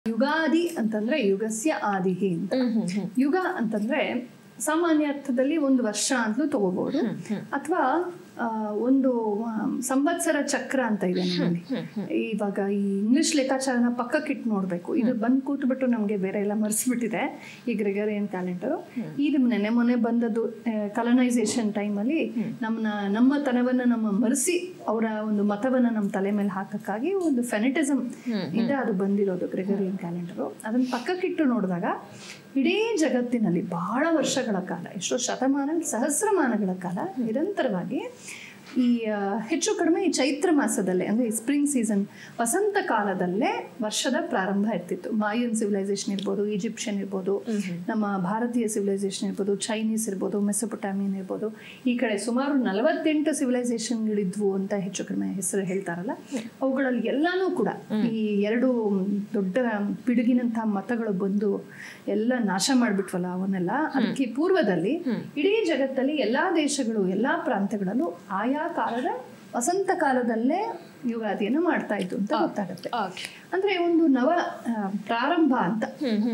ಯುಗಾದಿ ಅಂತಂದ್ರೆ ಯುಗಸ್ಯ ಆದಿಹಿ ಅಂತ ಯುಗ ಅಂತಂದ್ರೆ ಸಾಮಾನ್ಯ ಅರ್ಥದಲ್ಲಿ ಒಂದು ವರ್ಷ ಅಂತಲೂ ತಗೋಬಹುದು ಅಥವಾ ಆ, ಒಂದು ಆ, ಸಂವತ್ಸರ ಚಕ್ರ ಅಂತ ಇದೆ ನಮ್ಮಲ್ಲಿ ಇವಾಗ ಈ ಇಂಗ್ಲಿಷ್ ಲೆಕ್ಕಾಚಾರನ ಪಕ್ಕಕ್ಕಿಟ್ಟು ನೋಡ್ಬೇಕು ಇದು ಬಂದು ಕೂತ್ಬಿಟ್ಟು ನಮಗೆ ಬೇರೆ ಎಲ್ಲ ಮರೆಸ್ಬಿಟ್ಟಿದೆ ಈ ಗ್ರೆಗರಿಯನ್ ಕ್ಯಾಲೆಂಡರು ಇದು ನೆನೆ ಮೊನ್ನೆ ಬಂದದ್ದು ಕಲನೈಸೇಷನ್ ಟೈಮಲ್ಲಿ ನಮ್ಮನ್ನ ನಮ್ಮ ತನವನ್ನ ನಮ್ಮ ಮರೆಸಿ ಅವರ ಒಂದು ಮತವನ್ನ ನಮ್ಮ ತಲೆ ಮೇಲೆ ಹಾಕಕ್ಕಾಗಿ ಒಂದು ಫೆನೆಟಿಸಮ್ ಇಂದ ಅದು ಬಂದಿರೋದು ಗ್ರೆಗರಿಯನ್ ಕ್ಯಾಲೆಂಡರು ಅದನ್ನ ಪಕ್ಕಕ್ಕಿಟ್ಟು ನೋಡಿದಾಗ ಇಡೀ ಜಗತ್ತಿನಲ್ಲಿ ಬಹಳ ವರ್ಷಗಳ ಕಾಲ ಎಷ್ಟೋ ಶತಮಾನ ಸಹಸ್ರಮಾನಗಳ ಕಾಲ ನಿರಂತರವಾಗಿ ಈ ಆ, ಹೆಚ್ಚು ಕಡಿಮೆ ಈ ಚೈತ್ರ ಮಾಸದಲ್ಲೇ ಅಂದ್ರೆ ಈ ಸ್ಪ್ರಿಂಗ್ ಸೀಸನ್ ವಸಂತ ಕಾಲದಲ್ಲೇ ವರ್ಷದ ಪ್ರಾರಂಭ ಇರ್ತಿತ್ತು ಮಾಯನ್ ಸಿವಿಲೈಸೇಷನ್ ಇರ್ಬೋದು ಈಜಿಪ್ಷಿಯನ್ ಇರ್ಬೋದು ನಮ್ಮ ಭಾರತೀಯ ಸಿವಿಲೈಸೇಷನ್ ಇರ್ಬೋದು ಚೈನೀಸ್ ಇರ್ಬೋದು ಮೆಸೊಪೊಟಾಮಿಯನ್ ಇರ್ಬೋದು ಈ ಕಡೆ ಸುಮಾರು ನಲವತ್ತೆಂಟು ಸಿವಿಲೈಸೇಷನ್ಗಳಿದ್ವು ಅಂತ ಹೆಚ್ಚು ಕಡಿಮೆ ಹೆಸರು ಹೇಳ್ತಾರಲ್ಲ ಅವುಗಳಲ್ಲಿ ಎಲ್ಲಾನು ಕೂಡ ಈ ಎರಡು ದೊಡ್ಡ ಪಿಡುಗಿನಂತಹ ಮತಗಳು ಬಂದು ಎಲ್ಲ ನಾಶ ಮಾಡ್ಬಿಟ್ವಲ್ಲ ಅವನ್ನೆಲ್ಲ ಅದಕ್ಕೆ ಪೂರ್ವದಲ್ಲಿ ಇಡೀ ಜಗತ್ತಲ್ಲಿ ಎಲ್ಲಾ ದೇಶಗಳು ಎಲ್ಲಾ ಪ್ರಾಂತ್ಯಗಳಲ್ಲೂ ಆಯಾ ಕಾಲದ ವಸಂತ ಕಾಲದಲ್ಲೇ ಯುಗಾದಿಯನ್ನು ಮಾಡ್ತಾ ಇದ್ದು ಅಂತ ಗೊತ್ತಾಗುತ್ತೆ ಓಕೆ ಅಂದ್ರೆ ಒಂದು ನವ ಆ, ಪ್ರಾರಂಭ ಅಂತ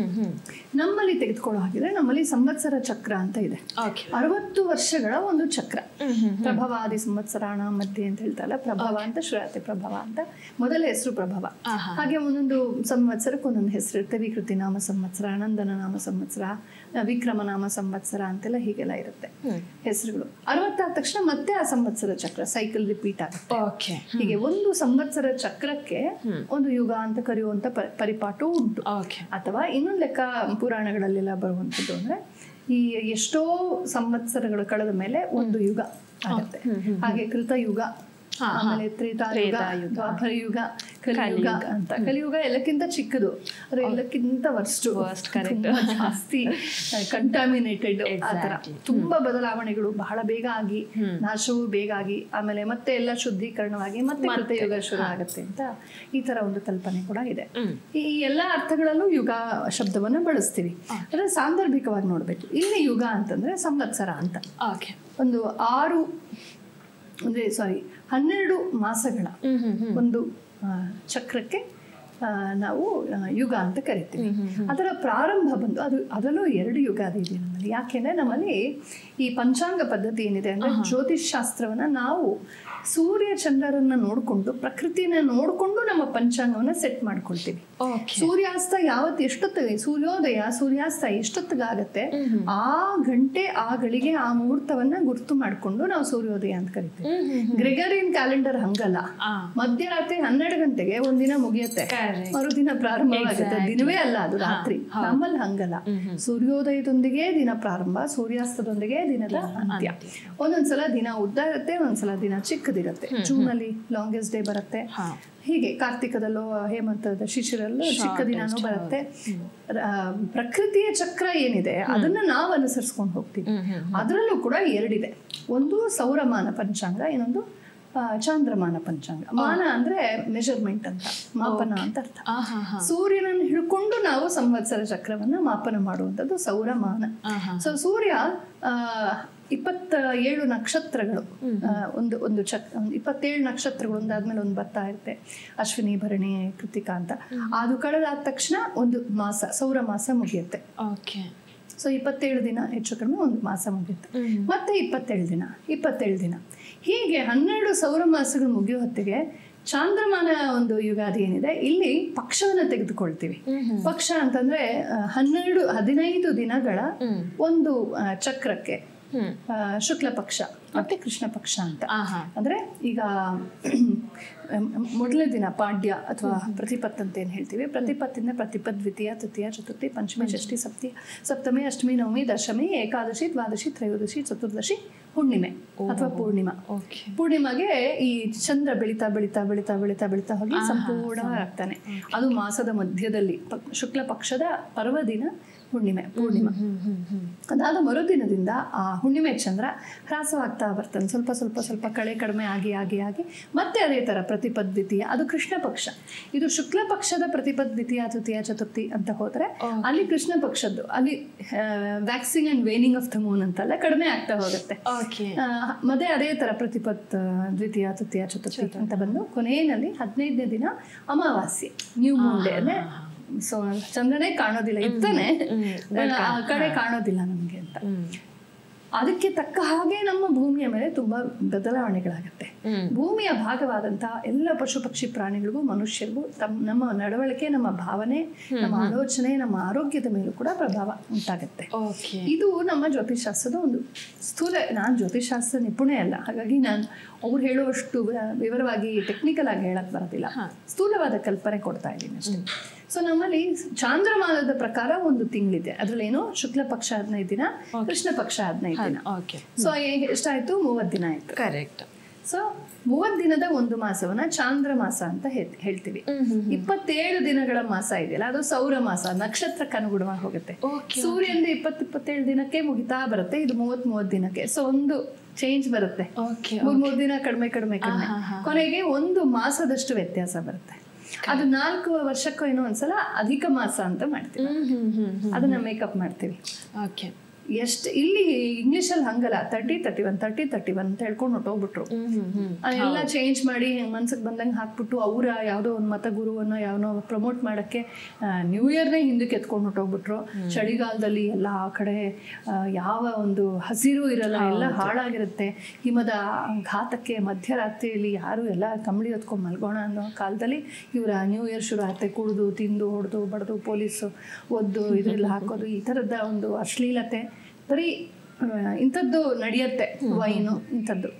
ನಮ್ಮಲ್ಲಿ ತೆಗೆದುಕೊಳ್ಳೋ ಹಾಗಿದ್ರೆ ನಮ್ಮಲ್ಲಿ ಸಂವತ್ಸರ ಚಕ್ರ ಅಂತ ಇದೆ ಓಕೆ ಅರವತ್ತು ವರ್ಷಗಳ ಒಂದು ಚಕ್ರ ಪ್ರಭವಾದಿ ಸಂವತ್ಸರಾಣ ಮಧ್ಯೆ ಅಂತ ಹೇಳ್ತಾರಲ್ಲ ಪ್ರಭವ ಅಂತ ಶ್ರೇಯತೆ ಪ್ರಭವ ಅಂತ ಮೊದಲ ಹೆಸರು ಪ್ರಭವ ಆಹಾ. ಹಾಗೆ ಒಂದೊಂದು ಸಂವತ್ಸರಕ್ಕೆ ಒಂದೊಂದು ಹೆಸರು ಇರುತ್ತೆ ವಿಕೃತಿ ನಾಮ ಸಂವತ್ಸರ ನಂದನ ನಾಮ ಸಂವತ್ಸರ ಆ, ವಿಕ್ರಮ ನಾಮ ಸಂವತ್ಸರ ಅಂತೆಲ್ಲ ಹೀಗೆಲ್ಲ ಇರುತ್ತೆ ಹೆಸರುಗಳು ಅರವತ್ತಾದ ತಕ್ಷಣ ಮತ್ತೆ ಆ ಸಂವತ್ಸರ ಚಕ್ರ ಸೈಕಲ್ ರಿಪೀಟ್ ಆಗುತ್ತೆ ಓಕೆ ಹೀಗೆ ಒಂದು ಸಂವತ್ಸರ ಚಕ್ರಕ್ಕೆ ಒಂದು ಯುಗ ಅಂತ ಕರೆಯುವಂತ ಪ- ಪರಿಪಾಠ ಉಂಟು ಓಕೆ ಅಥವಾ ಇನ್ನೊಂದು ಲೆಕ್ಕ ಪುರಾಣಗಳಲ್ಲೆಲ್ಲ ಬರುವಂಥದ್ದು ಅಂದ್ರೆ ಈ ಎಷ್ಟೋ ಸಂವತ್ಸರಗಳು ಕಳೆದ ಮೇಲೆ ಒಂದು ಯುಗ ಆಗುತ್ತೆ ಹಾಗೆ ಕೃತಯುಗ ಆಮೇಲೆ ತ್ರೇತಾಯುಗ ದ್ವಾಪರ ಯುಗ ಕಲಿಯುಗ ಅಂತ ಕಲಿಯುಗ ಎಲ್ಲಕ್ಕಿಂತ ಚಿಕ್ಕದು ಅದು ಎಲ್ಲಕ್ಕಿಂತ ವರ್ಸ್ಟ್ ತುಂಬಾ ಜಾಸ್ತಿ ಕಂಟಾಮಿನೇಟೆಡ್ ಆತರ ತುಂಬಾ ಬದಲಾವಣೆಗಳು ಬಹಳ ಬೇಗ ಆಗಿ ನಾಶವೂ ಬೇಗ ಆಗಿ ಆಮೇಲೆ ಮತ್ತೆ ಎಲ್ಲ ಶುದ್ಧೀಕರಣವಾಗಿ ಮತ್ತೆ ಕೃತಯುಗ ಶುರು ಆಗುತ್ತೆ ಅಂತ ಈ ತರ ಒಂದು ಕಲ್ಪನೆ ಕೂಡ ಇದೆ ಈ ಎಲ್ಲಾ ಅರ್ಥಗಳಲ್ಲೂ ಯುಗ ಶಬ್ದವನ್ನ ಬಳಸ್ತೀವಿ ಅಂದ್ರೆ ಸಾಂದರ್ಭಿಕವಾಗಿ ನೋಡ್ಬೇಕು ಇಲ್ಲಿ ಯುಗ ಅಂತಂದ್ರೆ ಸಂವತ್ಸರ ಅಂತ ಓಕೆ ಒಂದು ಆರು ಅಂದ್ರೆ ಸಾರಿ ಹನ್ನೆರಡು ಮಾಸಗಳ ಒಂದು ಆ, ಚಕ್ರಕ್ಕೆ ಆ, ನಾವು ಆ, ಯುಗ ಅಂತ ಕರಿತೀವಿ ಅದರ ಪ್ರಾರಂಭ ಬಂದು ಅದು ಅದರಲ್ಲೂ ಎರಡು ಯುಗಾದಿ ಇದೆ ನಮ್ಮಲ್ಲಿ ಯಾಕೆಂದ್ರೆ ನಮ್ಮಲ್ಲಿ ಈ ಪಂಚಾಂಗ ಪದ್ಧತಿ ಏನಿದೆ ಅಂದ್ರೆ ಜ್ಯೋತಿಷ್ ಶಾಸ್ತ್ರವನ್ನ ನಾವು ಸೂರ್ಯ ಚಂದ್ರರನ್ನ ನೋಡ್ಕೊಂಡು ಪ್ರಕೃತಿನ ನೋಡ್ಕೊಂಡು ನಮ್ಮ ಪಂಚಾಂಗವನ್ನ ಸೆಟ್ ಮಾಡ್ಕೊಳ್ತೀವಿ ಓಕೆ ಸೂರ್ಯಾಸ್ತ ಯಾವತ್ತು ಎಷ್ಟೊತ್ತಿಗೆ ಸೂರ್ಯೋದಯ ಸೂರ್ಯಾಸ್ತ ಎಷ್ಟೊತ್ತಿಗಾಗತ್ತೆ ಆ ಗಂಟೆ ಆ ಗಳಿಗೆ ಆ ಮುಹೂರ್ತವನ್ನ ಗುರ್ತು ಮಾಡ್ಕೊಂಡು ನಾವು ಸೂರ್ಯೋದಯ ಅಂತ ಕರಿತೀವಿ ಗ್ರೆಗರಿಯನ್ ಕ್ಯಾಲೆಂಡರ್ ಹಂಗಲ್ಲ ಆ. ಮಧ್ಯರಾತ್ರಿ ಹನ್ನೆರಡು ಗಂಟೆಗೆ ಒಂದಿನ ಮುಗಿಯುತ್ತೆ Correct. ಮರುದಿನ ಪ್ರಾರಂಭವಾಗುತ್ತೆ ದಿನವೇ ಅಲ್ಲ ಅದು ರಾತ್ರಿ ನಮ್ಮಲ್ಲಿ ಹಂಗಲ್ಲ ಸೂರ್ಯೋದಯದೊಂದಿಗೆ ದಿನ ಪ್ರಾರಂಭ ಸೂರ್ಯಾಸ್ತದೊಂದಿಗೆ ದಿನದ ಅಂತ್ಯ ಒಂದೊಂದ್ಸಲ ದಿನ ಉದ್ದ ಇರುತ್ತೆ ಒಂದೊಂದ್ಸಲ ದಿನ ಚಿಕ್ಕದಿರುತ್ತೆ ಜೂನ್ ಅಲ್ಲಿ ಲಾಂಗೆಸ್ಟ್ ಡೇ ಬರುತ್ತೆ ಹಾ. ಹೀಗೆ ಕಾರ್ತಿಕದಲ್ಲೋ ಹೇಮಂತದ ಶಿಶಿರಲ್ಲೋ ಚಿಕ್ಕ ದಿನಾನೂ ಬರುತ್ತೆ ಆ, ಪ್ರಕೃತಿಯ ಚಕ್ರ ಏನಿದೆ ಅದನ್ನ ನಾವು ಅನುಸರಿಸ್ಕೊಂಡು ಹೋಗ್ತೀವಿ ಅದರಲ್ಲೂ ಕೂಡ ಎರಡಿದೆ ಒಂದು ಸೌರಮಾನ ಪಂಚಾಂಗ ಇನ್ನೊಂದು ಆ, ಚಾಂದ್ರಮಾನ ಪಂಚಾಂಗ ಮಾನ ಅಂದ್ರೆ ಮೆಜರ್ಮೆಂಟ್ ಅಂತ ಮಾಪನ ಅಂತ ಅರ್ಥ ಆಹಾ ಹಾ ಸೂರ್ಯನನ್ನು ಹಿಡ್ಕೊಂಡು ನಾವು ಸಂವತ್ಸರ ಚಕ್ರವನ್ನ ಮಾಪನ ಮಾಡುವಂಥದ್ದು ಸೌರಮಾನ ಆಹಾ ಸೊ ಸೂರ್ಯ ಆ, ಇಪ್ಪತ್ತ ಏಳು ನಕ್ಷತ್ರಗಳು ಆ, ಒಂದು ಒಂದು ಚಕ್ ಒಂದು ಇಪ್ಪತ್ತೇಳು ನಕ್ಷತ್ರಗಳು ಒಂದಾದ್ಮೇಲೆ ಒಂದು ಬರ್ತಾ ಇರುತ್ತೆ ಅಶ್ವಿನಿ ಭರಣಿ ಕೃತಿಕಾ ಅಂತ ಅದು ಕಳೆದಾದ ತಕ್ಷಣ ಒಂದು ಮಾಸ ಸೌರ ಮಾಸ ಮುಗಿಯುತ್ತೆ ಓಕೆ ಸೊ ಇಪ್ಪತ್ತೇಳು ದಿನ ಹೆಚ್ಚು ಕಡಿಮೆ ಒಂದು ಮಾಸ ಮುಗಿಯುತ್ತೆ ಮತ್ತೆ ಇಪ್ಪತ್ತೇಳು ದಿನ ಇಪ್ಪತ್ತೇಳು ದಿನ ಹೀಗೆ ಹನ್ನೆರಡು ಸೌರ ಮಾಸಗಳು ಮುಗಿಯೋ ಹೊತ್ತಿಗೆ ಚಾಂದ್ರಮಾನ ಒಂದು ಯುಗಾದಿ ಏನಿದೆ ಇಲ್ಲಿ ಪಕ್ಷವನ್ನ ತೆಗೆದುಕೊಳ್ತೀವಿ ಪಕ್ಷ ಅಂತಂದ್ರೆ ಆ, ಹನ್ನೆರಡು ಹದಿನೈದು ದಿನಗಳ ಒಂದು ಆ, ಚಕ್ರಕ್ಕೆ ಹ್ಮ್ ಆ, ಶುಕ್ಲ ಪಕ್ಷ ಮತ್ತೆ ಕೃಷ್ಣ ಪಕ್ಷ ಅಂತ ಆಹಾ ಅಂದ್ರೆ ಈಗ ಮೊದಲನೇ ದಿನ ಪಾಡ್ಯ ಅಥವಾ ಪ್ರತಿಪತ್ ಅಂತ ಏನ್ ಹೇಳ್ತೀವಿ ಪ್ರತಿಪತ್ತಿಂದ ಪ್ರತಿಪತ್ ದ್ವಿತೀಯ ತೃತೀಯ ಚತುರ್ಥಿ ಪಂಚಮಿ ಷಷ್ಠಿ ಸಪ್ತಿ ಸಪ್ತಮಿ ಅಷ್ಟಮಿ ನವಮಿ ದಶಮಿ ಏಕಾದಶಿ ದ್ವಾದಶಿ ತ್ರಯೋದಶಿ ಚತುರ್ದಶಿ ಹುಣ್ಣಿಮೆ ಅಥವಾ ಪೂರ್ಣಿಮಾ ಓಕೆ ಪೂರ್ಣಿಮಾಗೆ ಈ ಚಂದ್ರ ಬೆಳಿತಾ ಬೆಳಿತಾ ಬೆಳಿತಾ ಬೆಳಿತಾ ಬೆಳಿತಾ ಹೋಗಿ ಸಂಪೂರ್ಣವಾಗ್ತಾನೆ ಅದು ಮಾಸದ ಮಧ್ಯದಲ್ಲಿ ಪ- ಶುಕ್ಲ ಪಕ್ಷದ ಪರ್ವದಿನ ಹುಣ್ಣಿಮೆ ಪೂರ್ಣಿಮಾ ಹ್ಮ್ ಹ್ಮ್ ಹ್ಮ್ ಅದಾದ ಮರುದಿನದಿಂದ ಆ ಹುಣ್ಣಿಮೆ ಚಂದ್ರ ಹ್ರಾಸವಾಗ್ತಾ ಬರ್ತಾನೆ ಸ್ವಲ್ಪ ಸ್ವಲ್ಪ ಸ್ವಲ್ಪ ಕಳೆ ಕಡಿಮೆ ಆಗಿ ಆಗಿ ಆಗಿ ಮತ್ತೆ ಅದೇ ಥರ ಪ್ರತಿಪದ್ವಿತೀಯ ಅದು ಕೃಷ್ಣ ಪಕ್ಷ ಇದು ಶುಕ್ಲ ಪಕ್ಷದ ಪ್ರತಿಪದ್ವಿತೀಯ ತೃತೀಯ ಚತುರ್ಥಿ ಅಂತ ಹೋದ್ರೆ ಅಲ್ಲಿ ಕೃಷ್ಣ ಪಕ್ಷದ್ದು ಅಲ್ಲಿ waxing and waning of the moon ಅಂತಲ್ಲ ಕಡಿಮೆ ಆಗ್ತಾ ಹೋಗುತ್ತೆ ಓಕೆ ಆ, ಮತ್ತೆ ಅದೇ ತರ ಪ್ರತಿಪತ್ ಆ, ದ್ವಿತೀಯ ತೃತೀಯ ಚತುರ್ಥಿ ಅಂತ ಬಂದು ಕೊನೆಯಲ್ಲಿ ಹದಿನೈದನೇ ದಿನ ಅಮಾವಾಸ್ಯೆ ನ್ಯೂ ಮೂನ್ ಡೇ ಅಂದ್ರೆ ಸೊ ಚಂದ್ರನೇ ಕಾಣೋದಿಲ್ಲ ಇರ್ತಾನೆ ಆ ಕಡೆ ಕಾಣೋದಿಲ್ಲ ನಮಗೆ ಅಂತ ಅದಕ್ಕೆ ತಕ್ಕ ಹಾಗೆ ನಮ್ಮ ಭೂಮಿಯ ಮೇಲೆ ತುಂಬಾ ಬದಲಾವಣೆಗಳಾಗುತ್ತೆ ಭೂಮಿಯ ಭಾಗವಾದಂತಹ ಎಲ್ಲ ಪಶು ಪಕ್ಷಿ ಪ್ರಾಣಿಗಳಿಗೂ ಮನುಷ್ಯರಿಗೂ ತಮ್ಮ ನಮ್ಮ ನಡವಳಿಕೆ ನಮ್ಮ ಭಾವನೆ ನಮ್ಮ ಆಲೋಚನೆ ನಮ್ಮ ಆರೋಗ್ಯದ ಮೇಲೂ ಕೂಡ ಪ್ರಭಾವ ಉಂಟಾಗುತ್ತೆ ಓಕೆ ಇದು ನಮ್ಮ ಜ್ಯೋತಿಷಾಸ್ತ್ರದ ಒಂದು ಸ್ಥೂಲ ನಾನು ಜ್ಯೋತಿಷಾಸ್ತ್ರ ನಿಪುಣೆ ಅಲ್ಲ ಹಾಗಾಗಿ ನಾನು ಅವ್ರು ಹೇಳುವಷ್ಟು ವ- ವಿವರವಾಗಿ ಟೆಕ್ನಿಕಲ್ ಆಗಿ ಹೇಳಕ್ ಬರೋದಿಲ್ಲ ಸ್ಥೂಲವಾದ ಕಲ್ಪನೆ ಕೊಡ್ತಾ ಇದ್ದೀನಿ ಅಷ್ಟೇ ಸೊ ನಮ್ಮಲ್ಲಿ ಚಾಂದ್ರಮಾನದ ಪ್ರಕಾರ ಒಂದು ತಿಂಗಳಿದೆ ಅದ್ರಲ್ಲಿ ಏನು ಶುಕ್ಲ ಪಕ್ಷ ಹದಿನೈದು ದಿನ ಕೃಷ್ಣ ಪಕ್ಷ ಹದಿನೈದು ದಿನ ಓಕೆ ಸೊ ಎಷ್ಟಾಯ್ತು ಮೂವತ್ತು ದಿನ ಆಯ್ತು ಕರೆಕ್ಟ್ ಸೊ ಮೂವತ್ತು ದಿನದ ಒಂದು ಮಾಸವನ್ನ ಚಾಂದ್ರ ಮಾಸ ಅಂತ ಹೇ- ಹೇಳ್ತೀವಿ ಇಪ್ಪತ್ತೇಳು ದಿನಗಳ ಮಾಸ ಇದೆಯಲ್ಲ ಅದು ಸೌರ ಮಾಸ ನಕ್ಷತ್ರಕ್ಕೆ ಅನುಗುಣವಾಗಿ ಹೋಗುತ್ತೆ ಓಕೆ ಸೂರ್ಯಂದು ಇಪ್ಪತ್ತು ಇಪ್ಪತ್ತೇಳು ದಿನಕ್ಕೆ ಮುಗಿತಾ ಬರುತ್ತೆ ಇದು ಮೂವತ್ ಮೂವತ್ತು ದಿನಕ್ಕೆ ಸೊ ಒಂದು ಚೇಂಜ್ ಬರುತ್ತೆ ಓಕೆ ಮೂರ್ ಮೂರ್ ದಿನ ಕಡಿಮೆ ಕಡಿಮೆ ಕಡಿಮೆ ಕೊನೆಗೆ ಒಂದು ಮಾಸದಷ್ಟು ವ್ಯತ್ಯಾಸ ಬರುತ್ತೆ ಅದು ನಾಲ್ಕು ವರ್ಷಕ್ಕೂ ಏನೋ ಒಂದ್ಸಲ ಅಧಿಕ ಮಾಸ ಅಂತ ಮಾಡ್ತೀವಿ ಹ್ಮ್ ಹ್ಮ್ ಹ್ಮ್ ಹ್ಮ್ ಅದನ್ನ ಮೇಕಪ್ ಮಾಡ್ತೀವಿ ಓಕೆ ಎಷ್ಟು ಇಲ್ಲಿ ಇಂಗ್ಲಿಷಲ್ಲಿ ಹಂಗಲ್ಲ thirty thirty one thirty thirty one ಅಂತ ಹೇಳ್ಕೊಂಡು ಹೊಟ್ಟೋಗ್ಬಿಟ್ರು ಹ್ಮ್ ಹ್ಮ್ ಹ್ಮ್ ಅದೆಲ್ಲ ಚೇಂಜ್ ಮಾಡಿ ಹೆಂಗ್ ಮನ್ಸಿಗೆ ಬಂದಂಗೆ ಹಾಕ್ಬಿಟ್ಟು ಅವರ ಯಾವುದೋ ಒಂದು ಮತ ಗುರುವನ್ನ ಯಾವನೋ ಪ್ರಮೋಟ್ ಮಾಡಕ್ಕೆ ನ್ಯೂ ಇಯರ್ನೇ ಹಿಂದಕ್ಕೆ ಎತ್ಕೊಂಡು ಹೊಟ್ಟೋಗ್ಬಿಟ್ರು ಚಳಿಗಾಲದಲ್ಲಿ ಎಲ್ಲ ಆ ಕಡೆ ಆ, ಯಾವ ಒಂದು ಹಸಿರು ಇರಲ್ಲ ಎಲ್ಲ ಹಾಳಾಗಿರುತ್ತೆ ಹಿಮದ ಘಾತಕ್ಕೆ ಮಧ್ಯರಾತ್ರಿಯಲ್ಲಿ ಯಾರು ಎಲ್ಲ ಕಂಬಳಿ ಹೊತ್ಕೊಂಡು ಮಲ್ಗೋಣ ಅನ್ನೋ ಕಾಲದಲ್ಲಿ ಇವರ ನ್ಯೂ ಇಯರ್ ಶುರು ಆಗುತ್ತೆ ಕುಡಿದು ತಿಂದು ಹೊಡೆದು ಬಡ್ದು ಪೊಲೀಸು ಒದ್ದು ಇದೆಲ್ಲ ಹಾಕೋದು ಈ ಥರದ ಒಂದು ಅಶ್ಲೀಲತೆ ಬರೀ ಆ, ಇಂಥದ್ದು ನಡೆಯುತ್ತೆ ವೈನು ಇಂಥದ್ದು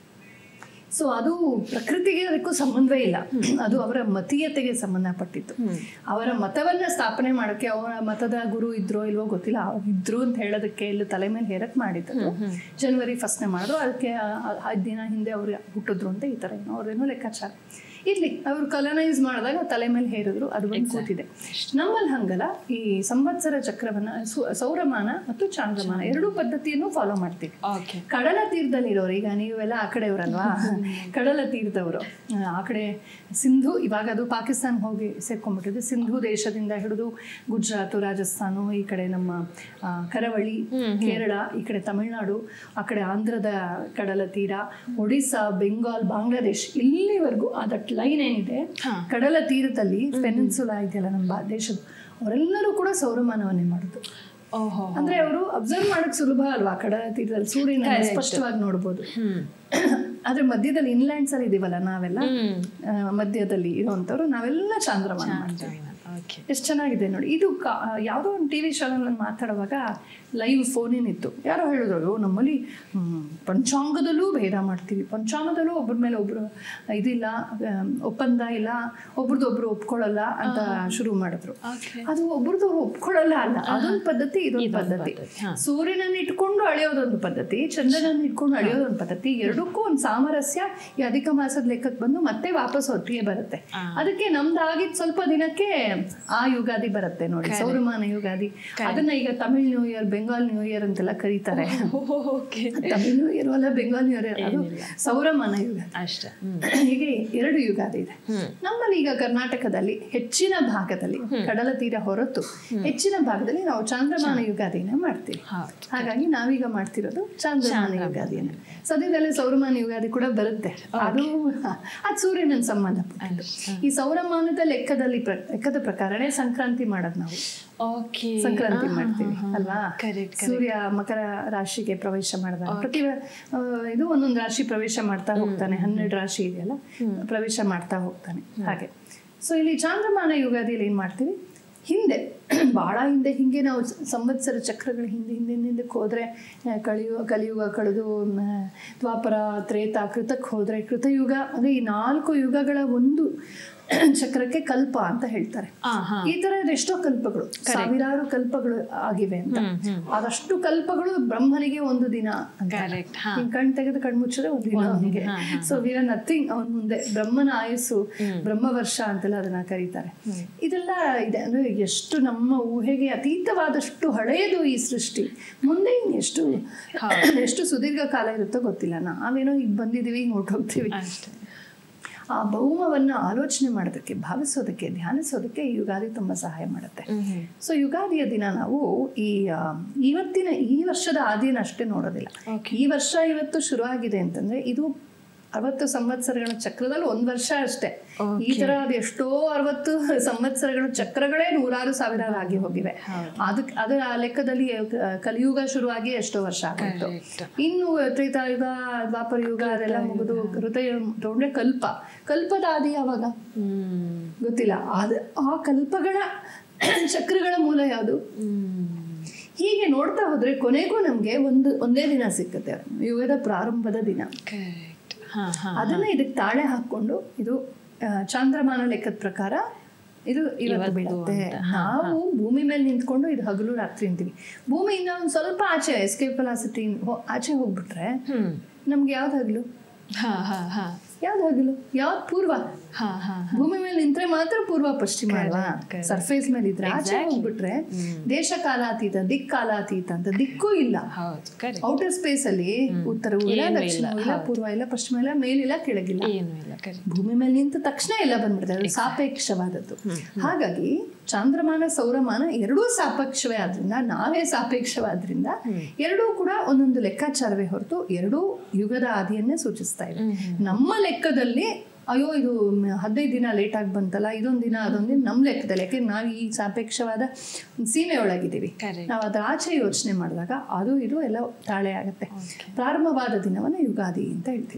ಸೊ ಅದು ಪ್ರಕೃತಿಗೆ ಅದಕ್ಕೂ ಸಂಬಂಧವೇ ಇಲ್ಲ ಅದು ಅವರ ಮತೀಯತೆಗೆ ಸಂಬಂಧಪಟ್ಟಿತ್ತು ಅವರ ಮತವನ್ನ ಸ್ಥಾಪನೆ ಮಾಡೋಕ್ಕೆ ಅವರ ಮತದ ಗುರು ಇದ್ರೋ ಇಲ್ವೋ ಗೊತ್ತಿಲ್ಲ ಅವ್ರು ಇದ್ರು ಅಂತ ಹೇಳೋದಕ್ಕೆ ಇಲ್ಲಿ ತಲೆ ಮೇಲೆ ಹೇರಕ್ ಮಾಡಿದ್ದು ಜನವರಿ ಫಸ್ಟ್ನೇ ಮಾಡಿದ್ರು ಅದಕ್ಕೆ ಐದು ದಿನ ಹಿಂದೆ ಅವ್ರು ಹುಟ್ಟಿದ್ರು ಅಂತ ಈ ಥರ ಏನೋ ಅವ್ರೇನೋ ಲೆಕ್ಕಾಚಾರ ಇರ್ಲಿ ಅವ್ರು ಕಲನೈಸ್ ಮಾಡಿದಾಗ ತಲೆ ಮೇಲೆ ಹೇರಿದ್ರು ಅದು ಬಂದು ಕೂತಿದೆ ನಮ್ಮಲ್ಲಿ ಹಂಗಲ್ಲ ಈ ಸಂವತ್ಸರ ಚಕ್ರವನ್ನ ಸು- ಸೌರಮಾನ ಮತ್ತು ಚಾಂದ್ರಮಾನ ಎರಡೂ ಪದ್ಧತಿಯನ್ನು ಫಾಲೋ ಮಾಡ್ತೀವಿ ಓಕೆ ಕಡಲ ತೀರದಲ್ಲಿರೋರು ಈಗ ನೀವೆಲ್ಲ ಆ ಕಡೆಯವರಲ್ವಾ ಕಡಲ ತೀರದವರು ಆ ಕಡೆ ಸಿಂಧು ಇವಾಗ ಅದು ಪಾಕಿಸ್ತಾನ ಹೋಗಿ ಸೇರ್ಕೊಂಡ್ಬಿಟ್ಟಿದೆ ಸಿಂಧು ದೇಶದಿಂದ ಹಿಡಿದು ಗುಜರಾತ್ ರಾಜಸ್ಥಾನ ಈ ಕಡೆ ನಮ್ಮ ಆ, ಕರಾವಳಿ ಕೇರಳ ಈ ಕಡೆ ತಮಿಳುನಾಡು ಆ ಕಡೆ ಆಂಧ್ರದ ಕಡಲ ತೀರ ಒಡಿಸ್ಸಾ ಬೆಂಗಾಲ್ ಬಾಂಗ್ಲಾದೇಶ್ ಇಲ್ಲಿವರೆಗೂ ಆ ದಟ್ ಲೈನ್ ಏನಿದೆ ಕಡಲ ತೀರದಲ್ಲಿ ಪೆನಿನ್ಸುಲಾ ಇದೆಯಲ್ಲ ನಮ್ಮ ಬಾ- ದೇಶದ ಅವರೆಲ್ಲರೂ ಕೂಡ ಸೌರಮಾನವನ್ನೇ ಮಾಡೋದು ಓಹೋ ಅಂದ್ರೆ ಅವರು ಅಬ್ಸರ್ವ್ ಮಾಡಕ್ ಸುಲಭ ಅಲ್ವಾ ಕಡಲ ತೀರದಲ್ಲಿ ಸೂರ್ಯನ ಸ್ಪಷ್ಟವಾಗಿ ನೋಡ್ಬೋದು ಹ್ಮ್ ಆದ್ರೆ ಮಧ್ಯದಲ್ಲಿ ಇನ್ಲ್ಯಾಂಡ್ಸ್ ಅಲ್ಲಿ ಇದೀವಲ್ಲ ನಾವೆಲ್ಲ ಹ್ಮ್ ಆ, ಮಧ್ಯದಲ್ಲಿ ಇರುವಂತವ್ರು ನಾವೆಲ್ಲ ಚಾಂದ್ರಮಾನ ಮಾಡ್ತೀವಿ ಓಕೆ ಎಷ್ಟು ಚೆನ್ನಾಗಿದೆ ನೋಡಿ ಇದು ಕಾ- ಯಾವುದೋ ಒಂದು ಟಿ ವಿ ಶೋನಲ್ಲಿ ಮಾತಾಡುವಾಗ ಲೈವ್ ಫೋನಿನ್ ಇತ್ತು ಯಾರೋ ಹೇಳಿದ್ರು "ಅಯ್ಯೋ, ನಮ್ಮಲ್ಲಿ ಹ್ಮ್, ಪಂಚಾಂಗದಲ್ಲೂ ಭೇದ ಮಾಡ್ತೀವಿ ಪಂಚಾಂಗದಲ್ಲೂ ಒಬ್ಬರ ಮೇಲೆ ಒಬ್ರು ಇದಿಲ್ಲ ಆಮ್, ಒಪ್ಪಂದ ಇಲ್ಲ ಒಬ್ರದ್ದು ಒಬ್ರು ಒಪ್ಕೊಳ್ಳಲ್ಲ ಅಂತ ಶುರು ಮಾಡಿದ್ರು ಓಕೆ ಅದು ಒಬ್ರದವ್ರು ಒಪ್ಕೊಳ್ಳಲ್ಲ ಅಲ್ಲ ಅದೊಂದು ಪದ್ಧತಿ ಇದೊಂದು ಪದ್ಧತಿ ಪದ್ಧತಿ, ಹಾ. ಸೂರ್ಯನನ್ನ ಇಟ್ಕೊಂಡು ಅಳೆಯೋದೊಂದು ಪದ್ಧತಿ ಚಂದ್ರನನ್ನ ಇಟ್ಕೊಂಡು ಅಳೆಯೋದೊಂದು ಪದ್ಧತಿ ಎರಡಕ್ಕೂ ಒಂದು ಸಾಮರಸ್ಯ ಈ ಅಧಿಕ ಮಾಸದ ಲೆಕ್ಕಕ್ಕೆ ಬಂದು ಮತ್ತೆ ವಾಪಸ್ ಒಟ್ಟಿಗೆ ಬರುತ್ತೆ ಅದಕ್ಕೆ ನಮ್ದಾಗಿದ್ ಸ್ವಲ್ಪ ದಿನಕ್ಕೆ ಆ ಯುಗಾದಿ ಬರುತ್ತೆ ನೋಡಿ ಸೌರಮಾನ ಯುಗಾದಿ ಅದನ್ನ ಈಗ Tamil new year Bengal new year ಅಂತೆಲ್ಲ ಕರೀತಾರೆ ಓಕೆ ತಮಿಳ್ ನ್ಯೂ ಇಯರ್ ಅಲ್ಲ ಬೆಂಗಾಲ್ ನ್ಯೂ ಇಯರ್ ಅದು ಸೌರಮಾನ ಯುಗಾದಿ ಅಷ್ಟೇ ಹ್ಮ್ ಹೀಗೆ ಎರಡು ಯುಗಾದಿ ಇದೆ ನಮ್ಮಲ್ಲಿ ಈಗ ಕರ್ನಾಟಕದಲ್ಲಿ ಹೆಚ್ಚಿನ ಭಾಗದಲ್ಲಿ ಕಡಲ ತೀರ ಹೊರತು ಹೆಚ್ಚಿನ ಭಾಗದಲ್ಲಿ ನಾವು ಚಾಂದ್ರಮಾನ ಯುಗಾದಿನ ಮಾಡ್ತೀವಿ ಹೌದು ಹಾಗಾಗಿ ನಾವೀಗ ಮಾಡ್ತಿರೋದು ಚಾಂದ್ರಮಾನ ಯುಗಾದಿಯನ್ನು ಸದ್ಯದಲ್ಲೇ ಸೌರಮಾನ ಯುಗಾದಿ ಕೂಡ ಬರುತ್ತೆ ಅದು ಅದು ಸೂರ್ಯನ ಸಂಬಂಧಪಟ್ಟಿದ್ದು ಈ ಸೌರಮಾನದ ಲೆಕ್ಕದಲ್ಲಿ ಪ್ರ- ಲೆಕ್ಕದ ಪ್ರಕಾರನೇ ಸಂಕ್ರಾಂತಿ ಮಾಡೋದು ನಾವು ಓಕೆ ಸಂಕ್ರಾಂತಿ ಮಾಡ್ತೀವಿ ಅಲ್ವಾ ಕರೆಕ್ಟ್ ಸೂರ್ಯ ಮಕರ ರಾಶಿಗೆ ಪ್ರವೇಶ ಮಾಡಿದಾಗ ಪ್ರತಿ ಆ, ಇದು ಒಂದೊಂದು ರಾಶಿ ಪ್ರವೇಶ ಮಾಡ್ತಾ ಹೋಗ್ತಾನೆ ಹನ್ನೆರಡು ರಾಶಿ ಇದೆಯಲ್ಲ ಪ್ರವೇಶ ಮಾಡ್ತಾ ಹೋಗ್ತಾನೆ ಹಾಗೆ ಸೊ ಇಲ್ಲಿ ಚಾಂದ್ರಮಾನ ಯುಗಾದಿಯಲ್ಲಿ ಏನ್ ಮಾಡ್ತೀವಿ ಹಿಂದೆ ಬಹಳ ಹಿಂದೆ ಹಿಂಗೆ ನಾವು ಸ- ಸಂವತ್ಸರ ಚಕ್ರಗಳ ಹಿಂದೆ ಹಿಂದೆ ಹಿಂದಕ್ಕೆ ಹೋದ್ರೆ ಆ, ಕಲಿಯುಗ ಕಲಿಯುಗ ಕಳೆದು ಮ, ದ್ವಾಪರ ತ್ರೇತ ಕೃತಕ್ಕೆ ಹೋದ್ರೆ ಕೃತಯುಗ ಅಂದ್ರೆ ಈ ನಾಲ್ಕು ಯುಗಗಳ ಒಂದು ಚಕ್ರಕ್ಕೆ ಕಲ್ಪ ಅಂತ ಹೇಳ್ತಾರೆ ಹಾ ಹಾ ಈ ತರ ಎಷ್ಟೋ ಕಲ್ಪಗಳು ಸಾವಿರಾರು ಕಲ್ಪಗಳು ಆಗಿವೆ ಅಂತ ಅದಷ್ಟು ಕಲ್ಪಗಳು ಬ್ರಹ್ಮನಿಗೆ ಒಂದು ದಿನ ಅಂತ ಕರೆಕ್ಟ್ ಹಾ ಹಿಂಗ್ ಕಣ್ ತೆಗೆದು ಕಣ್ ಮುಚ್ಚಿದ್ರೆ ಒಂದು ದಿನ ಅವನಿಗೆ ಸೊ ವಿ ಆರ್ ನಥಿಂಗ್ ಅವನ ಮುಂದೆ ಬ್ರಹ್ಮನ ಆಯಸ್ಸು ಬ್ರಹ್ಮ ವರ್ಷ ಅಂತೆಲ್ಲ ಅದನ್ನ ಕರೀತಾರೆ ಇದೆಲ್ಲ ಇದೆ ಅಂದ್ರೆ ಎಷ್ಟು ನಮ್ಮ ಊಹೆಗೆ ಅತೀತವಾದಷ್ಟು ಹಳೆಯದು ಈ ಸೃಷ್ಟಿ ಮುಂದೆ ಇನ್ನು ಎಷ್ಟು ಎಷ್ಟು ಸುದೀರ್ಘ ಕಾಲ ಇರುತ್ತೋ ಗೊತ್ತಿಲ್ಲ ನಾವೇನೋ ಈಗ ಬಂದಿದೀವಿ ಹಿಂಗ್ ಹೊರ್ಟೋಗ್ತೀವಿ ಅಷ್ಟೇ ಆ ಭೌಮವನ್ನ ಆಲೋಚನೆ ಮಾಡೋದಕ್ಕೆ ಭಾವಿಸೋದಕ್ಕೆ ಧ್ಯಾನಿಸೋದಕ್ಕೆ ಈ ಯುಗಾದಿ ತುಂಬಾ ಸಹಾಯ ಮಾಡುತ್ತೆ ಹ್ಮ್ ಸೊ ಯುಗಾದಿಯ ದಿನ ನಾವು ಈ ಆ, ಇವತ್ತಿನ ಈ ವರ್ಷದ ಆದಿನ ಅಷ್ಟೇ ನೋಡೋದಿಲ್ಲ Okay. ಈ ವರ್ಷ ಇವತ್ತು ಶುರುವಾಗಿದೆ ಅಂತಂದ್ರೆ ಇದು ಅರವತ್ತು ಸಂವತ್ಸರಗಳ ಚಕ್ರದಲ್ಲಿ ಒಂದು ವರ್ಷ ಅಷ್ಟೇ ಈ ತರ ಅದು ಎಷ್ಟೋ ಅರವತ್ತು ಸಂವತ್ಸರಗಳು ಚಕ್ರಗಳೇ ನೂರಾರು ಸಾವಿರಾರು ಆಗಿ ಹೋಗಿವೆ ಅದಕ್ಕೆ ಅದರ ಆ ಲೆಕ್ಕದಲ್ಲಿ ಆ, ಕಲಿಯುಗ ಶುರುವಾಗಿ ಎಷ್ಟೋ ವರ್ಷ ಆಗಿತ್ತು Correct. ಇನ್ನು ತ್ರೇತಾಯುಗ ದ್ವಾಪರ ಯುಗ ಅದೆಲ್ಲ ಮುಗಿದು ಹೃದಯ ತಗೊಂಡ್ರೆ ಕಲ್ಪ ಕಲ್ಪದ ಆದಿ ಯಾವಾಗ ಹ್ಮ್ ಗೊತ್ತಿಲ್ಲ ಅದು ಆ ಕಲ್ಪಗಳ ಚಕ್ರಗಳ ಮೂಲ ಯಾವುದು ಹೀಗೆ ನೋಡ್ತಾ ಹೋದ್ರೆ ಕೊನೆಗೂ ನಮ್ಗೆ ಒಂದು ಒಂದೇ ದಿನ ಸಿಕ್ಕುತ್ತೆ ಯುಗದ ಪ್ರಾರಂಭದ ದಿನ ಕರೆಕ್ಟ್ ಹಾ ಹಾ ಅದನ್ನ ಇದಕ್ಕೆ ತಾಳೆ ಹಾಕೊಂಡು ಇದು ಆ, ಚಾಂದ್ರಮಾನ ಲೆಕ್ಕದ ಪ್ರಕಾರ ಇದು ಇವತ್ತು ಬೀಳುತ್ತೆ ನಾವು ಭೂಮಿ ಮೇಲೆ ನಿಂತ್ಕೊಂಡು ಇದು ಹಗಲು ರಾತ್ರಿ ಅಂತೀವಿ ಭೂಮಿಯಿಂದ ಒಂದು ಸ್ವಲ್ಪ ಆಚೆ ಎಸ್ಕೇಪ್ ವೆಲಾಸಿಟಿ ಆಚೆ ಹೋಗ್ಬಿಟ್ರೆ ಹ್ಮ್ ನಮ್ಗೆ ಯಾವ್ದು ಹಗಲು ಹಾ ಹಾ ಹಾ ಯಾವ್ದು ಹಗಲು ಯಾವ್ದು ಪೂರ್ವ ಹಾ ಹಾ ಭೂಮಿ ಮೇಲೆ ನಿಂತ್ರೆ ಮಾತ್ರ ಪೂರ್ವ ಪಶ್ಚಿಮ ಅಲ್ವಾ correct. ಸರ್ಫೇಸ್ ಮೇಲೆ ಇದ್ರೆ ಆಚೆ ಹೋಗ್ಬಿಟ್ರೆ ದೇಶ ಕಾಲಾತೀತ ದಿಕ್ ಕಾಲಾತೀತ ಅಂತ ದಿಕ್ಕೂ ಇಲ್ಲ ಹೌದು ಕರೆಕ್ಟ್ ಔಟರ್ ಸ್ಪೇಸ್ ಅಲ್ಲಿ ಉತ್ತರವೂ ಇಲ್ಲ ದಕ್ಷಿಣವೂ ಇಲ್ಲ ಪೂರ್ವ ಇಲ್ಲ ಪಶ್ಚಿಮ ಇಲ್ಲ ಮೇಲಿಲ್ಲ ಕೆಳಗಿಲ್ಲ ಏನು ಇಲ್ಲ ಕರೆಕ್ಟ್ ಭೂಮಿ ಮೇಲೆ ನಿಂತ ತಕ್ಷಣ ಎಲ್ಲ ಬಂದ್ಬಿಡುತ್ತೆ ಅದು ಸಾಪೇಕ್ಷವಾದದ್ದು ಹಾಗಾಗಿ ಚಾಂದ್ರಮಾನ ಸೌರಮಾನ ಎರಡೂ ಸಾಪೇಕ್ಷವೇ ಆದ್ರಿಂದ ನಾವೇ ಸಾಪೇಕ್ಷವಾದ್ರಿಂದ ಎರಡೂ ಕೂಡ ಒಂದೊಂದು ಲೆಕ್ಕಾಚಾರವೇ ಹೊರತು ಎರಡೂ ಯುಗದ ಆದಿಯನ್ನೇ ಸೂಚಿಸ್ತಾ ಇದೆ ನಮ್ಮ ಲೆಕ್ಕದಲ್ಲಿ ಅಯ್ಯೋ ಇದು ಮ್- ಹದಿನೈದು ದಿನ ಲೇಟ್ ಆಗಿ ಬಂತಲ್ಲ ಇದೊಂದು ದಿನ ಅದೊಂದು ದಿನ ನಮ್ಮ ಲೆಕ್ಕದಲ್ಲಿ ಯಾಕೆ ನಾವು ಈ ಸಾಪೇಕ್ಷವಾದ ಸೀಮೆ ಒಳಗಿದ್ದೀವಿ Correct. ನಾವು ಅದರ ಆಚೆ ಯೋಚನೆ ಮಾಡಿದಾಗ ಅದು ಇದು ಎಲ್ಲ ತಾಳೆ ಆಗುತ್ತೆ ಪ್ರಾರಂಭವಾದ ದಿನವನ್ನು ಯುಗಾದಿ ಅಂತ ಹೇಳ್ತೀವಿ